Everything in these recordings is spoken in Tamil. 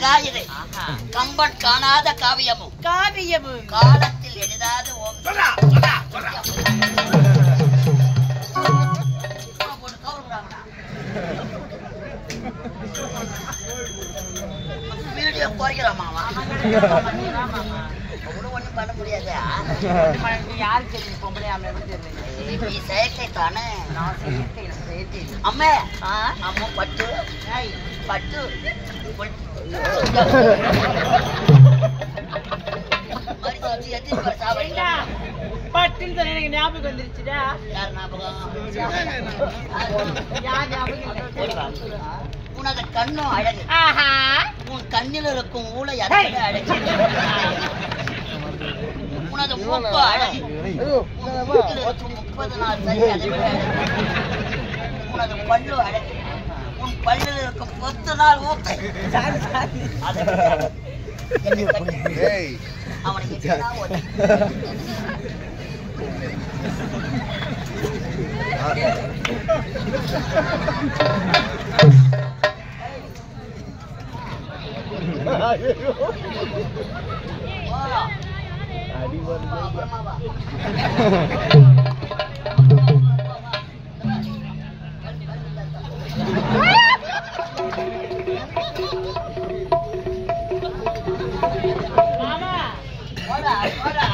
அழகா இது ஆஹா. கம்பன் காணாத காவியமும் காவியமும் காலத்தில் எளிதாது ஓம் சொல்றா, சொல்றா, சொல்றா. போட்டு கவருறாங்கடா. வீடியோ குறைக்கிறாமாவா ஒன்றும் ஒன்றும் பண்ண முடியாது யாரு தெரியும் பொம்பளை ஆம்பளை எப்படி தெரியல நீ செயற்கை தானே நான் சேர்த்து எனக்கு சேர்த்து அம்மே ஆ அம்மா பட்டு ஏய், பட்டு ஏண்டா, பட்டுன்னு சொன்ன எனக்கு ஞாபகம் வந்துருச்சுடா யார் ஞாபகம் யார் ஞாபகம் இல்லை? உனது கண்ணும் அழகு ஆஹா உன் கண்ணில் இருக்கும் ஊளை அதை அழகு உனது மூக்கு அழகு உன் மூக்கில் இருக்கும் முப்பது நாள் சரி அதை விட அழகு உனது பல்லு அழகு உன் பல்லில் இருக்கும் பத்து நாள் ஊக்கை அதை விட அழகு. என்னை கண்டு அவனுக்கு என்ன ஒரு வா. அப்புறமா வா. மாமா போடா, போடா.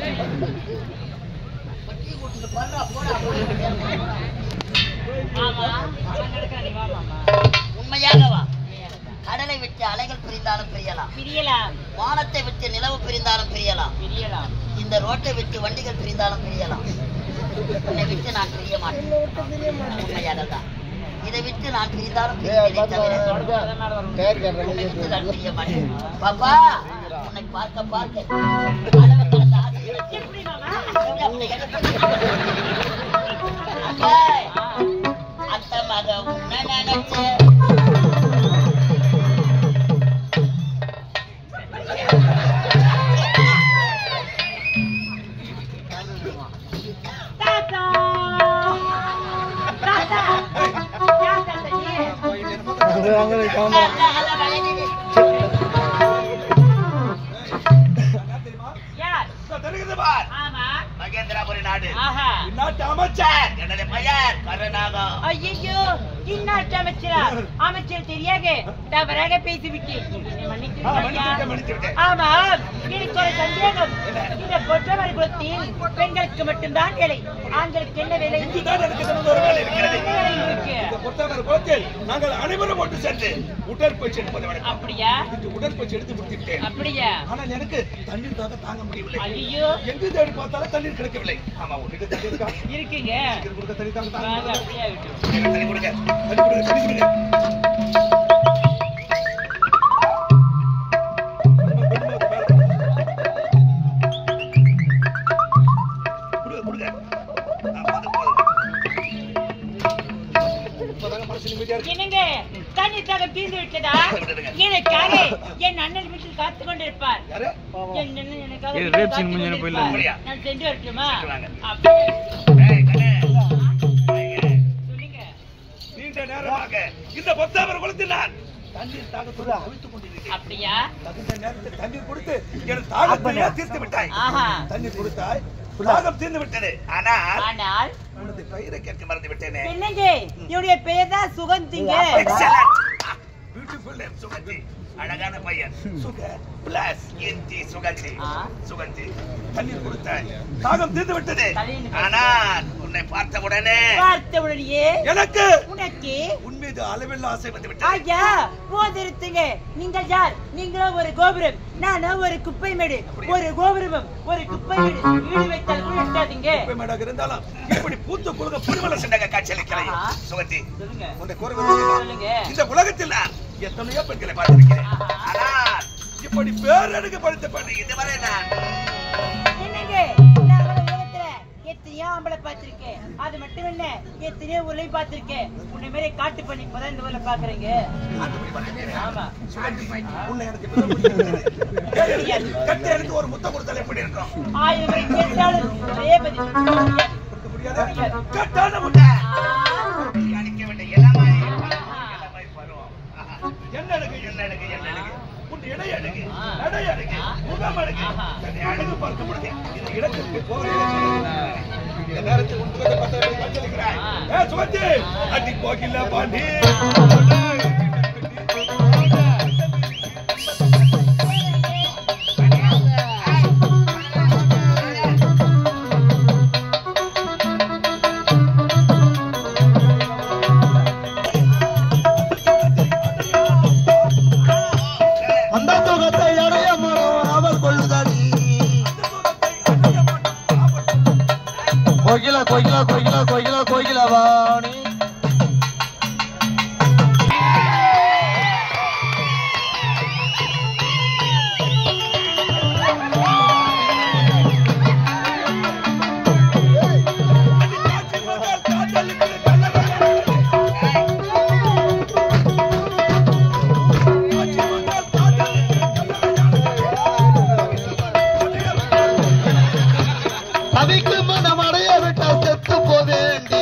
கொட்டி கூட்டிட்டு போடா, போடா, போடா. மாமா அங்க இருக்கா, நீ வா மாமா உண்மையாக வா கடலை விட்டு அலைகள் பிரிந்தாலும் பிரியலாம் பிரியலாம் வானத்தை விட்டு நிலவு பிரிந்தாலும் பிரியலாம் பிரியலாம் இந்த ரோட்டை விட்டு வண்டிகள் பிரிந்தாலும் பிரியலாம் உன்னை விட்டு நான் பிரிய மாட்டேன் உண்மையாக தான் இதை விட்டு நான் பிரிந்தாலும் பிரிந்தேனே தவிர உன்னை விட்டு நான் பிரிய மாட்டேன் பாப்பா உன்னை பார்க்க பார்க்க அளவு கடந்த ஆசை எனக்கு. எப்படி மாமா அப்படி எனக்கு. அம்மா, அத்தை மக உன்னை நினைச்சேன் தாத்தா தாத்தா யார் தாத்தா நீ யார் இதோ தெரியுது பார். ஆமா மகேந்திராபுரி நாடு ஆஹா இந்நாட்டு அமைச்சர் எனது பெயர் கருணாகம் ஐயோ இன்னாட்டு அமைச்சரா அமைச்சர் தெரியாக தவறாக பேசிவிட்டேன் என்னை மன்னித்து ஆ, விடுங்கள் மன்னித்து ஐயா. விட்டேன், மன்னித்து விட்டேன். ஆமா எனக்கு ஒரு சந்தேகம் இந்த பொற்றமரை குலத்தில் பெண்களுக்கு மட்டும்தான் வேலை ஆண்களுக்கு என்ன வேலை இங்குதான் எனக்கு தினமும் ஒரு வேலை இருக்கிறது என்ன வேலை இருக்கு இந்த புத்தகர் குளத்தில் நாங்கள் அனைவரும் ஒன்று சென்று உடற்பயிற்சி எடுப்பது வழக்கம் அப்படியா இன்று உடற்பயிற்சி எடுத்து முடித்துவிட்டேன் அப்படியா ஆனால் எனக்கு தண்ணீர் தாக தாங்க முடியவில்லை ஐயோ எங்கு தேடி பார்த்தாலும் தண்ணீர் கிடைக்கவில்லை ஆமா உனக்கு தண்ணி இருக்கா இருக்குங்க சீக்கிரம் கொடுக்க தண்ணி தாங்க தாங்க வாங்க, முடியல. அப்படியே ஆகட்டும். சீக்கிரம் தண்ணி கொடுங்க தண்ணி கொடுங்க தண்ணி கொடுங்க கொடுங்க, கொடுங்க. ஆ, போதும், போதும். இப்பதாங்க மனசு நிம்மதியா இருக்கு. என்னங்க தண்ணி தாக தீர்ந்து விட்டதா எனக்காக என் அண்ணன் வீட்டில் காத்து கொண்டிருப்பார் யாரு? என் அண்ணன் எனக்காக இது வீட்டில் rape காத்து scene முடிஞ்ச கொண்டிருப்பார். அப்படியா? நான் சென்று வரட்டுமா சென்று வாங்க. அப்படியே. ஏய், கண்ணே. வாங்க. சொல்லுங்க நீண்ட நேரமாக இந்த பத்தாமர் குளத்தில் நான் தண்ணீர் தாகத்தோடு தவித்துக் கொண்டிருக்கிறேன் அப்படியா தகுந்த நேரத்தில் தண்ணீர் கொடுத்து என் தாகத்தையே தீர்த்து விட்டாய் ஆஹா தண்ணீர் கொடுத்தாய் தாகம் தீர்ந்து விட்டது ஆனால் ஆனால் உனது பெயரை கேட்க மறந்து விட்டேனே என்னங்க என்னுடைய பெயர் தான் சுகந்திங்க எக்ஸலன்ட் பியூட்டிஃபுல் நேம் சுகந்தி அழகான பையன் சுக பிளஸ் என்டி சுகந்தி ஆ. சுகந்தி தண்ணீர் கொடுத்தாய் தாகம் தீர்ந்து விட்டது தண்ணீர் ஆனால் உன்னை பார்த்த உடனே பார்த்த உடனேயே எனக்கு உனக்கு உன் மீது அளவில்லா ஆசை வந்து விட்டது ஐயா போதிருத்துங்க நீங்கள் யார் நீங்களோ ஒரு கோபுரம் நானோ ஒரு குப்பை மேடு ஒரு கோபுரமும் ஒரு குப்பை மேடு வீடு வைத்தால் கூட எட்டாதீங்க குப்பை மேடாக இருந்தாலும் இப்படி பூத்து குழுக புரிமல சிண்டக காட்சியளிக்கிறாய் ஆஹா. சுகந்தி சொல்லுங்க உன்னை கூறுவது சொல்லுங்க இந்த உலகத்தில் நான் எத்தனையோ பெண்களை பார்த்திருக்கிறேன் ஆஹா. ஆனால் இப்படி பேரடுக்கு படித்த பெண் இதுவரை நான் என்னங்க நான் அவளை உலகத்துல எத்தனையோ ஆம்பளை பார்த்திருக்கேன் அது மட்டும் என்ன எத்தனையோ ஊர்லயும் பார்த்திருக்கேன் உன்னை மாதிரி காட்டு பண்ணி இப்பதான் இந்த ஊர்ல பாக்குறீங்க அதுபடி பார்க்கிறேன். ஆமா சுகந்தி, உன்னை எனக்கு மிகவும் பிடிச்சிருக்கிறது. கட்டி எனக்கு ஒரு முத்தம் கொடுத்தால் எப்படி இருக்கும் ஆயிரம் முறை கேட்டாலும் ஒரே பதில் முடியாது. கொடுக்க முடியாது கட்டான முட்டை ஆ. அடிக்க வேண்டிய இளமை இளமை பருவம். ஆஹா. என்ன அழகு என்ன அழகு என்ன அழகு பார்க்கும் பொழுது இந்த இடத்திற்கு போகிறேன் இந்த நேரத்தில் உன் முகத்தை பார்த்தவரை காட்சியளிக்கிறாய். ஏ, சுகந்தி, அடி போகில்ல பாண்டி. அந்த சுகத்தை அடைய மனம் அவள் கொள்ளுதடி கோகில கோகில கோகில கோகில கோகில வாணி தவிக்கு மனம் அடைய விட்டால் செத்து போவேண்டி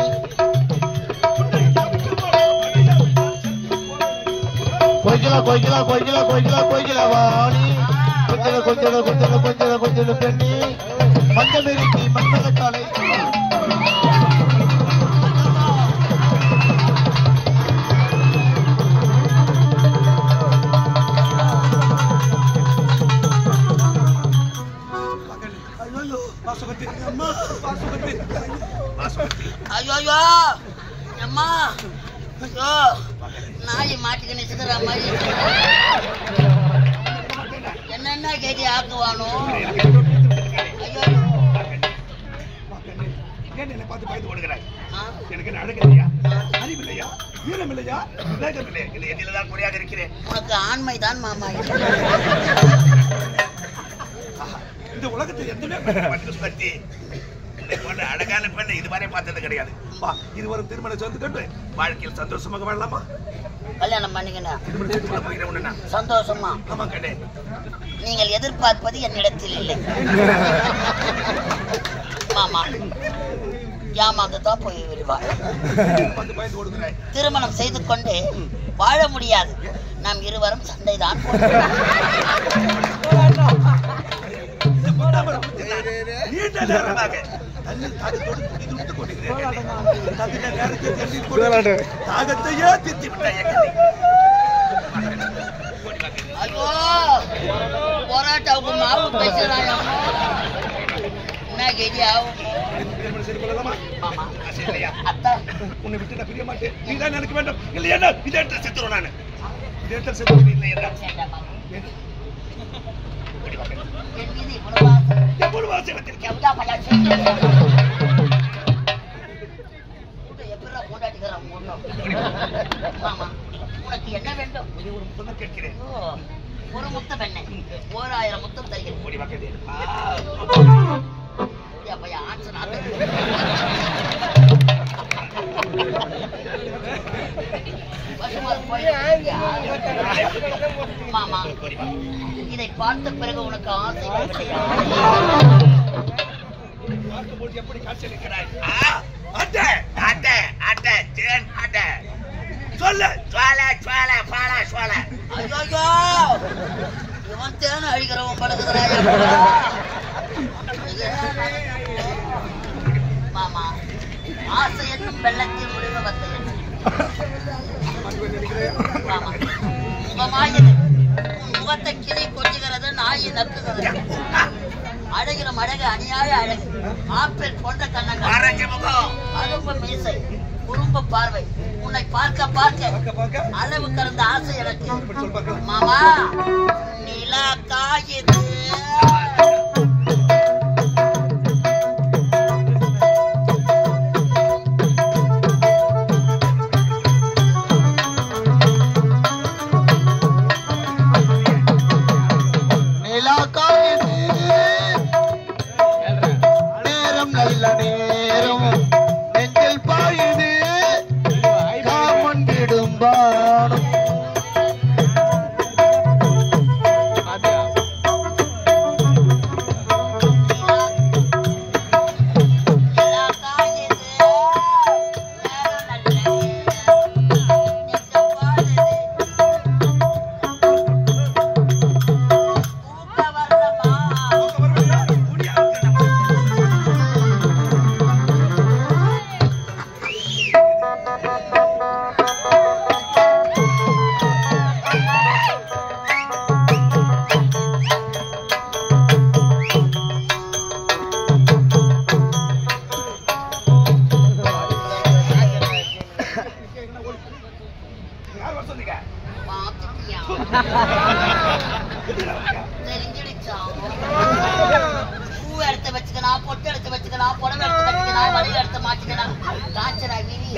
கோகில கோகில கோகில கோகில கோகில வாணி கொஞ்சல கொஞ்சல கொஞ்சல கொஞ்சல கொஞ்சல பெண்ணி மஞ்சள் இருக்கி மண்மல காலை ஐயோ, வாசுகத்தி, அம்மா, வாசுகத்தி, வாசுகத்தி. ஐயோ ஐயோ அம்மா ஐயோ நாய் மாட்டிக்கின்னு சிதற மாதிரி என்னென்ன கேட்டி ஆக்குவானோ ஐயோ ஏன் என்னை பார்த்து பயந்து ஓடுகிறாய் ஆ, எனக்கு என்ன அழகு இல்லையா அறிவு இல்லையா வீரம் இல்லையா விவேகம் இல்லையா இல்லை எதில்தான் குறையாக இருக்கிறேன் உனக்கு ஆண்மை தான் மாமா ஆஹா, இந்த உலகத்தில் எதுவுமே பார்க்க மாட்டேங்குது சுகத்தி உன்னை போன்ற அழகான பெண்ணை இதுவரை பார்த்தது கிடையாது வா இருவரும் திருமணம் சேர்ந்து கொண்டு வாழ்க்கையில் சந்தோஷமாக வாழலாமா கல்யாணம் பண்ணிக்கினேன் திருமணம் செய்து கொள்ள போகிறேன் உன்னை நான் சந்தோஷமா ஆமா கண்ணே நீங்கள் எதிர்பார்ப்பது என்னிடத்தில் இல்லை மாமா ஏமாந்து தான் போய் விடுவார் வந்து பயந்து ஓடுகிறாய் திருமணம் செய்து கொண்டு வாழ முடியாது நாம் இருவரும் சண்டைதான் இந்த பொன்னாமரை புத்திதான் நீண்ட நேரமாக தண்ணீர் தாகத்தோடு துடி துடித்து கொண்டிருக்கிறேன் கண்ணே. தகுந்த நேரத்தில் தண்ணீர் கொடு. தாகத்தையே தீர்த்து விட்டாய் என் கண்ணே. ஓடி வா கண்ணே. ஐயோ போராட்டாவுக்கு மாவு பேசுறாங்க என்ன கெடி ஆகும் திருமணம் செய்து கொள்ளலாமா மாமா ஆசை இல்லையா அத்தா உன்னை விட்டு நான் பிரிய மாட்டேன் நீ தான் எனக்கு வேண்டும் இல்லை என்ன இதே இடத்துல செத்துரும் நான் இதே இடத்துல செத்துரும் இல்லை என்ன வேண்டாம் மாமா. ஓடி வா கண்ணே. என் மீது இவ்வளவு ஆசை. எவ்வளவு ஆசை வந்திருக்கேன் எவ்வளோ பையன் செஞ்சு. கூட எப்படிடா கொண்டாடிக்கிறான் ஒண்ணும். மாமா உனக்கு என்ன வேண்டும் ஒரே ஒரு முத்தம் தான் கேட்கிறேன் ஓ, ஒரு முத்தம் என்ன ஓராயிரம் முத்தம் தருகிறேன் ஓடி வா கண்ணே. அப்படியா பையன் ஆன்சர் நாட்டு மாமா ஓடி வா. இதை பார்த்த பிறகு உனக்கு ஆசை வரவில்லையா? பார்க்கும்போது எப்படி காட்சியளிக்கிறாய்? ஆ, அட்டை, அட்டை, அட்டை, தேன் அட்டை. சொல்லு சுவால சுவால பால சுவால ஐயையோ! இவன் தேன் அழிக்கிறவன் படுக்குறாயா மாமா ஆசை என்னும் வெள்ளத்தில் முடிவு வந்தது மாமா முகமாயது உன் முகத்தை கிளி கொஞ்சுகிறது நாய் நக்குகிறது அழகிற அழகு அநியாய அழகு ஆப்பிள் போன்ற கண்ணங்கள் ஆரஞ்சு முகம் அரும்பு மீசை குறும்பு பார்வை உன்னை பார்க்க பார்க்க பார்க்க பார்க்க அளவு கடந்த ஆசை எனக்கு இப்படி சொல் பார்க்கலாம் மாமா நிலா காயுது நிலா காயுது நேரம் நல்ல நேரம் நெஞ்சில் பாயுது காமன் விடும் பானம் தெரிஞ்சிடுச்சாம் பூ எடுத்து வச்சுக்கலாம் பொட்டு எடுத்து வச்சுக்கலாம் புடவை எடுத்து வச்சுக்கலாம் வளையல் எடுத்து மாட்டிக்கலாம் காய்ச்சலா விரி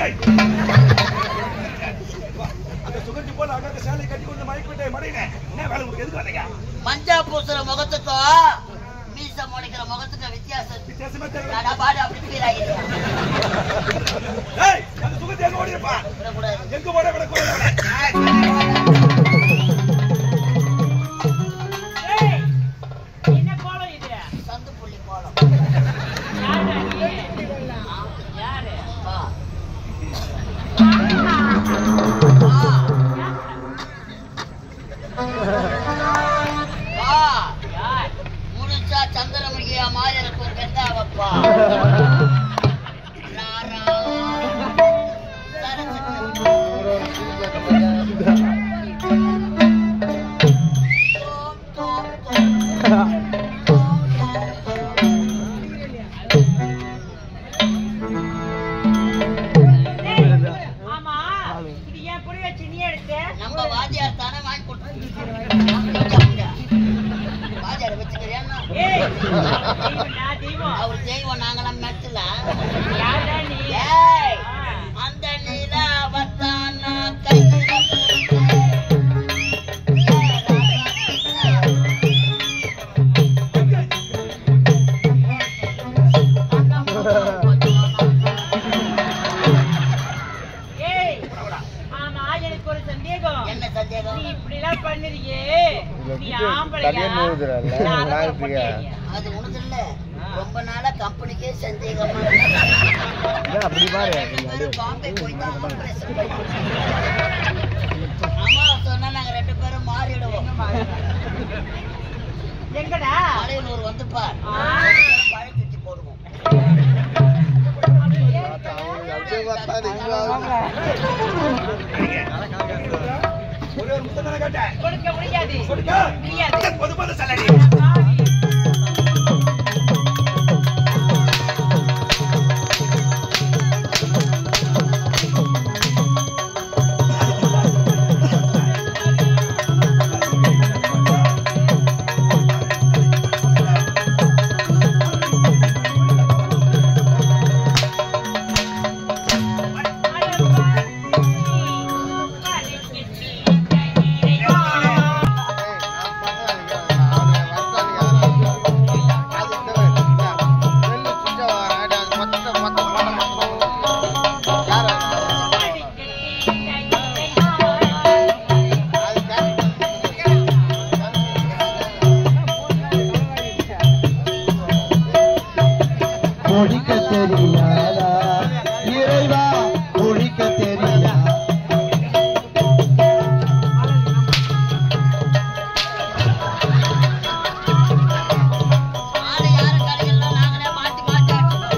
அந்த சுகந்தி போல அழகாக சேலை கட்டி கொண்டு மயக்கி விட்டே மடையினே என்ன வேலை உங்களுக்கு எதுக்கு வந்தீங்க மஞ்சா பூசுற முகத்துக்கும் மீச முளைக்கிற முகத்துக்கும் வித்தியாசம் இருக்கு. வித்தியாசமே தெரியல நடா பாடு அப்படி ஃபீல் ஆகிடுங்க ஏய் அந்த சுகந்தி எங்க ஓடிப்பா விடக்கூடாது எங்க ஓட விட கூட ஏய், என்ன கோலம் இது சந்து புள்ளி போலம் யாருடா நீ? யாரு வா வா வா யார் முடிச்சா சந்திரமுகியா மாதிரி இருக்கும் கெண்டாவப்பா ராரா சரசத்து தோம் தோம் தோம் தோம் தோம் ஏய், ஆமா இது ஏன் புடி வச்சு நீ எடுத்த நம்ம வாத்தியார் தானே வாங்கி கொடுத்து வாத்தியார் வச்சுக்கிறியான்னா ஏய் தெய்வம், நான் தெய்வம் அவர் தெய்வம் நாங்களாம் மெட்டல யாருடா நீ ஏய் ஆ. அந்த நிலாவத்தான் நான் கையில ஏய் ஆமா எனக்கு ஒரு சந்தேகம் என்ன சந்தேகம் நீ இப்படி எல்லாம் பண்ணுறியே நீ இதுல ஆம்பளையா தனியா நோவுதுடா, இல்ல? நான் நல்லா அழகா இருப்பியா? பொட்டையா? அது உனது இல்ல ரொம்ப நாளா கம்பெனிக்கே சந்தேகமா ஏன் அப்படி பாரு ரெண்டு பேரும் பாம்பே போய் தான் operation பண்ணோம். அம்மா சொன்னா நாங்க ரெண்டு பேரும் மாறிடுவோம் எங்கடா மலையனூர் வந்து பார் ஆ. பழை சுத்தி போடுவோம் அப்படியே பார்த்தா நீங்களும் ஒரே ஒரு முத்தம் தானே கேட்டேன் கொடுக்க முடியாது கொடுக்க முடியாது பொது பொது சல்லடி ஒழிக்க தெரியாதா இறைவா ஒழிக்க தெரியாதா ஆளு யாரு கடையெல்லாம் நாங்களே மாத்தி மாத்தி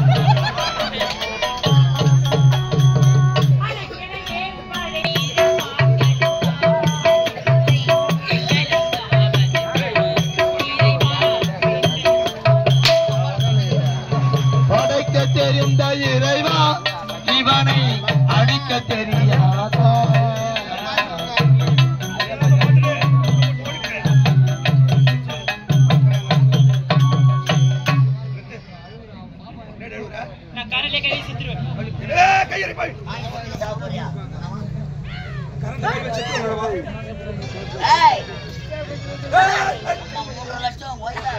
படைக்க தெரிந்த இறைவா இவனை அடிக்க தெரியாதா நான் கரலே கை சுத்துருவேன் ஏய் கையறி போய் வாங்கி போட்டு சாப்பிடுறியா கரண்ட் கை வச்சு செத்து வா. ஏய் ஏய் ஏய், நம்ம மூன்றரை லட்சம் போயில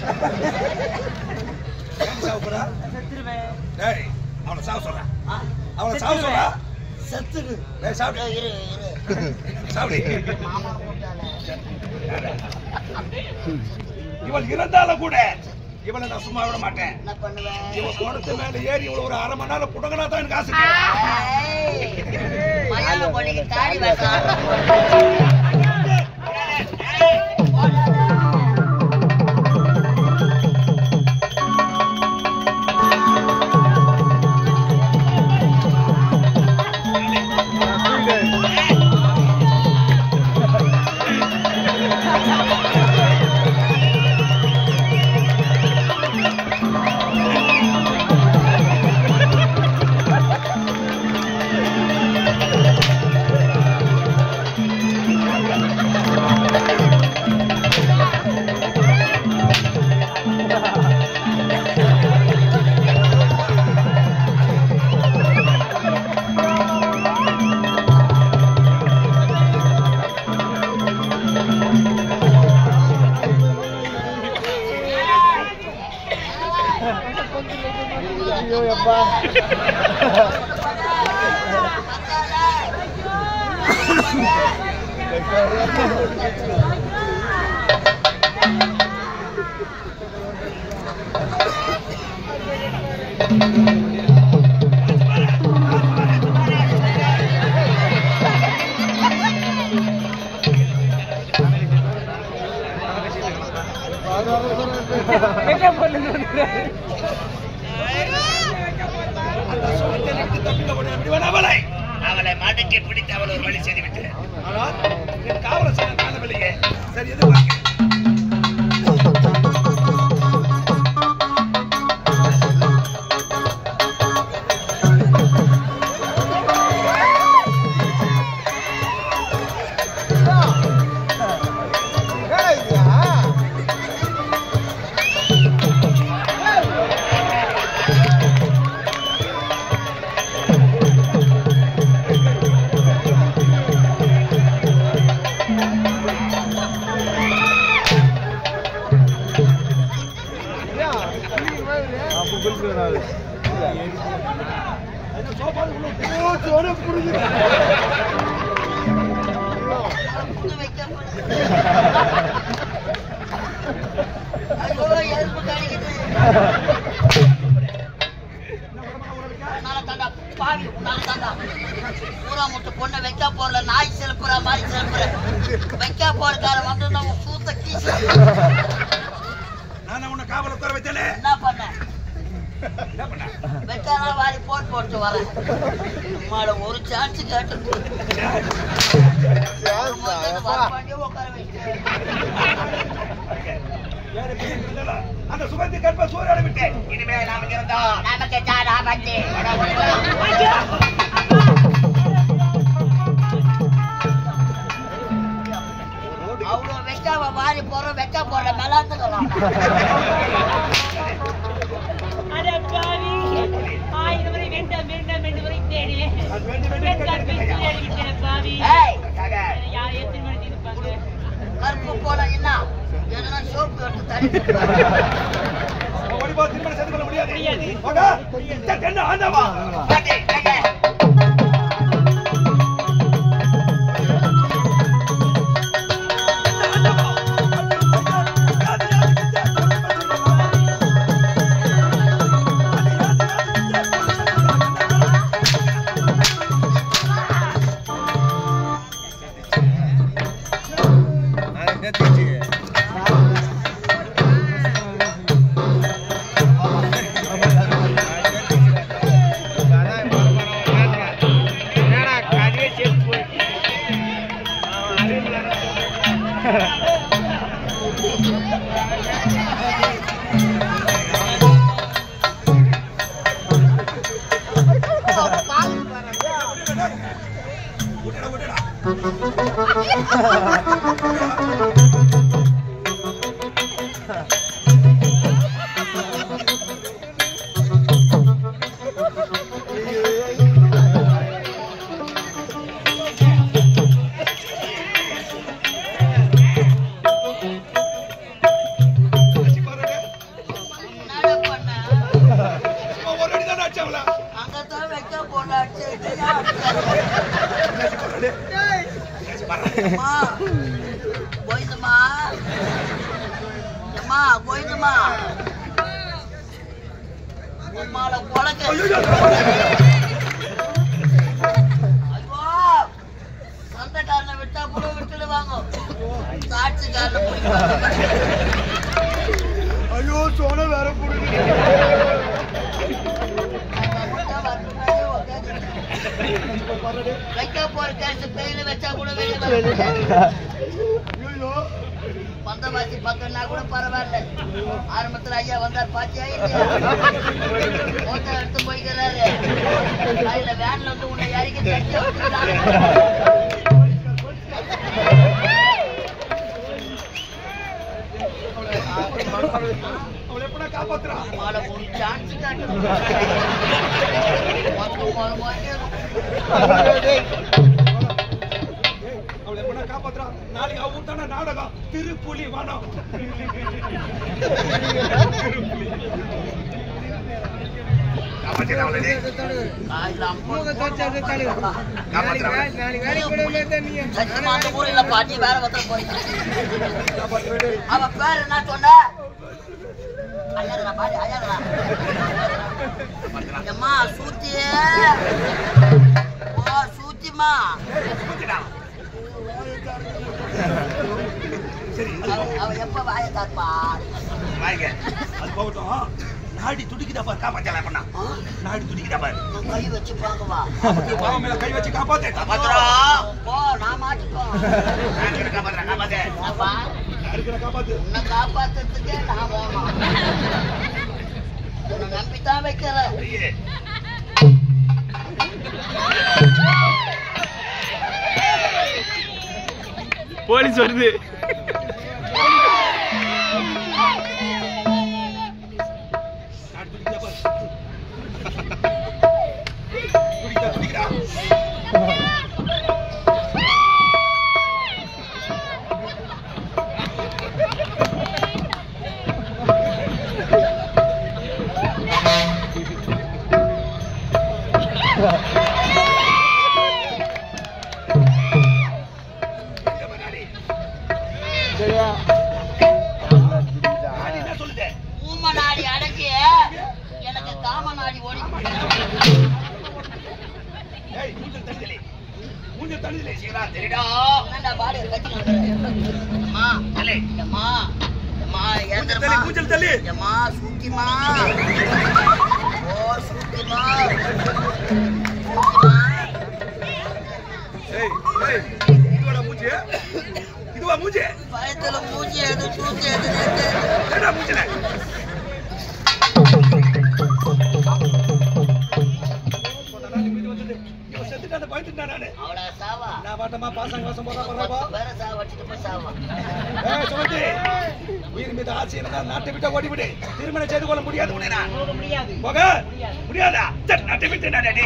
ஏன் சாவு போறா? செத்துருவேன் டேய் அவனை சாவு சொல்றேன் அவனை சாவு சொல்றா செத்துடு டேய் சாப்பிடு இரு இரு சாப்பிடு மாமா போட்டால இவள் இறந்தாலும் கூட இவளை நான் சும்மா விட மாட்டேன் என்ன பண்ணுவேன் இவன் கோணத்து மேல ஏறி இவ்வளவு ஒரு அரை மணி நேரம் புடங்கனா தான் எனக்கு ஆசை ஏய், மயான பொண்ணுக்கு தாடி வேஷம் ஏய் அவளை அவளை மடக்கி பிடித்து அவளை ஒரு வழி செய்து விட்டு ஆனால் என் காவல செய்ய காணவில்லையே சரி எது புது வைக்கப்படுது. ஐயோ, எறும்பு கடிக்குது. உன்னால தாண்டா, பாவி, உன்னால தாண்டா. பூரா முட்டு பொண்ணை வைக்க போறல நாய் செலுப்புற மாதிரி செலுப்புற வைக்க போறக்கார வந்து நம்ம சூத்த கீசி நான் உன்னை காவல உட்கார வைத்தேனே என்ன பண்ண என்ன பண்ண வெட்டானா வாரி போட்டு போட்டு வரேன் அம்மாட ஒரு சான்ஸ் கேட்டு உட்கார வைக்கிறேன் வேற பிள்ளை இருந்தாலும் அந்த சுகந்தி கற்ப சூறாட விட்டேன் இனிமே நாம இருந்தோம் நமக்கு தானா பத்தி அவ்வளோ வெக்காவ வாரி போறோம் வெக்க போற மெலாத்துக்கலாம் அட பாவி ஆயிரம் முறை வேண்டாம் வேண்டாம் என்று உரைத்தேனே அது வேண்டி வேண்டி என் கற்பை சூறையாடிவிட்டேனே பாவி ஏய் யார் எத்தனை மணி இருப்பாங்க கருப்பு போல என்ன எதுனா சோப்பு எடுத்து தடி ஓடிப்போ திருமணம் செய்து கொள்ள முடியாது மகா என்ன ஆண்டவா பாட்டி, கையை. என்னடா பண்ண? ஒரு அடி தான் அடிச்சாங்களா அங்கதான் வைக்க போல அடிச்சிருக்கியா? அம்மா, கோவிந்தம்மா. அம்மா, கோவிந்தம்மா. உம்மால பொழக்க. ஐயோ, சொந்தக்காரனை விட்டா கூட விட்டுடுவாங்க சாட்சிக்காரனை பிடிப்பாங்க ஐயோ சோன வேற புடுங்க வைக்க போற கேஸ் கையில வச்சா கூட வெளியே வர முடியாது. ஐயோ பந்தவாசி பக்கம்னா கூட பரவாயில்ல ஆரம்பத்துல ஐயா வந்தார் பாத்தியா இல்லையா ஓட்ட எடுத்து போய்க்கிறாரு கையில வேன்ல வந்து உன்னை இறக்கி தட்டி விட்டுறாரு. அவளை எப்படா காப்பாத்துறா அம்மால ஒரு சான்ஸ் காட்டணும் மொத்தம் போற மாதிரி இருக்கும். அவளை எப்படா காப்பாத்துறா நாளைக்கு அவ தானே நாடகம் திருப்புலி வனம் காப்பாத்திடா அவளை டேய். காலையில அம்பது காப்பாத்திடா அவளை. சத்தியமா அந்த ஊர்ல பாட்டி வேற ஒருத்தர் போறீங்க அவ பேர் என்ன சொன்ன ஐயாதுடா பாட்டி ஐயாதுடா அம்மா சூத்தியே ஓ சூத்திமா காப்பாத்திடா. சரி அவ அவ எப்ப வாய தாப்பா வாங்க அது போகட்டும் நாடி துடிக்குதா பாரு காப்பாத்தல பண்ணா நாடி துடிக்குதா பாரு கை வச்சு பாக்கவா ஐயோ, பாவம் மேல கை வச்சு காப்பாத்து காப்பாத்துறா போ நான் மாட்டிக்கோ நான் கிட்ட காப்பாத்துறேன் காப்பாத்து அப்பா இருக்கிற காப்பாத்து உன்னை காப்பாத்துறதுக்கே நான் போகணும் உன்னை நம்பித்தான் வைக்கிறேன் ஐயே. போலீஸ் வருது நாடி துடிக்குதா பாரு துடிக்குதா துடிக்குதா எங்க பாரு நாடி. நாடி என்ன சொல்லுது ஊம நாடி அடக்கி எனக்கு காம நாடி ஓடி ஏய் மூஞ்சல் தள்ளிதலே மூஞ்சல் தள்ளிதலே சீக்கிரம் தெரிடா என்னடா பாடி கட்டிக்கிட்டு அம்மா தள்ளி அம்மா அம்மா மூஞ்சல் தள்ளி ஏந்திரமா மூஞ்சல் தள்ளி அம்மா சூத்திமா ஓ சூத்திமா ஏய் ஏய் இதுவாடா மூஞ்சி இதுவா மூஞ்சி பயத்துல மூஞ்சி எது சூத்தி எது என்னடா மூஞ்சில இவன் செத்துட்டான பயந்துட்டான் நானு அவளா சாவா நான் பாட்டமா பாசங்க வாசம் போறா போறாப்பா வேற சாவ வச்சுட்டு போய் சாவா ஏய் சுமதி உயிர் மீது ஆசை இருந்தா நாட்டை விட்டு ஓடிவிடு திருமணம் செய்து கொள்ள முடியாது உடனே போக முடியாது போக முடியாதா சரி நாட்டை விட்டு நான்